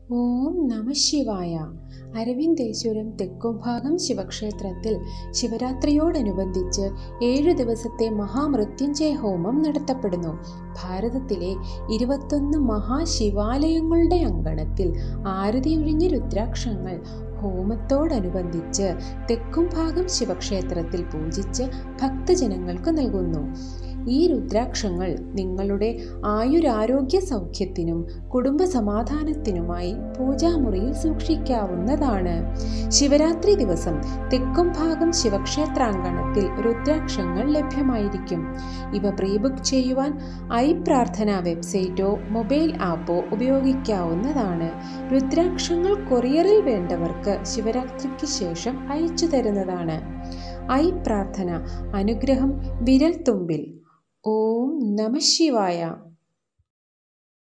ഓം നമ ശിവായ അരവിന്ദേശ്വരം തെക്കുംഭാഗം ശിവക്ഷേത്രത്തിൽ ശിവരാത്രിയോടനുബന്ധിച്ച് ഏഴു ദിവസത്തെ മഹാമൃത്യുഞ്ജയ ഹോമം നടത്തപ്പെടുന്നു ഭാരതത്തിലെ ഇരുപത്തൊന്ന് മഹാശിവാലയങ്ങളുടെ അങ്കണത്തിൽ ആരതിയൊഴിഞ്ഞ രുദ്രാക്ഷങ്ങൾ ഹോമത്തോടനുബന്ധിച്ച് തെക്കുംഭാഗം ശിവക്ഷേത്രത്തിൽ പൂജിച്ച് ഭക്തജനങ്ങൾക്ക് നൽകുന്നു ഈ രുദ്രാക്ഷങ്ങൾ നിങ്ങളുടെ ആയുരാരോഗ്യ സൗഖ്യത്തിനും കുടുംബ സമാധാനത്തിനുമായി പൂജാമുറിയിൽ സൂക്ഷിക്കാവുന്നതാണ് ശിവരാത്രി ദിവസം തെക്കും ഭാഗം ശിവക്ഷേത്രാങ്കണത്തിൽ രുദ്രാക്ഷങ്ങൾ ലഭ്യമായിരിക്കും ഇവ പ്രീബുക്ക് ചെയ്യുവാൻ ഐ പ്രാർത്ഥന വെബ്സൈറ്റോ മൊബൈൽ ആപ്പോ ഉപയോഗിക്കാവുന്നതാണ് രുദ്രാക്ഷങ്ങൾ കൊറിയറിൽ വേണ്ടവർക്ക് ശിവരാത്രിക്ക് ശേഷം അയച്ചു തരുന്നതാണ് ഐ പ്രാർത്ഥന അനുഗ്രഹം വിരൽ തുമ്പിൽ ഓം നമ ശിവായ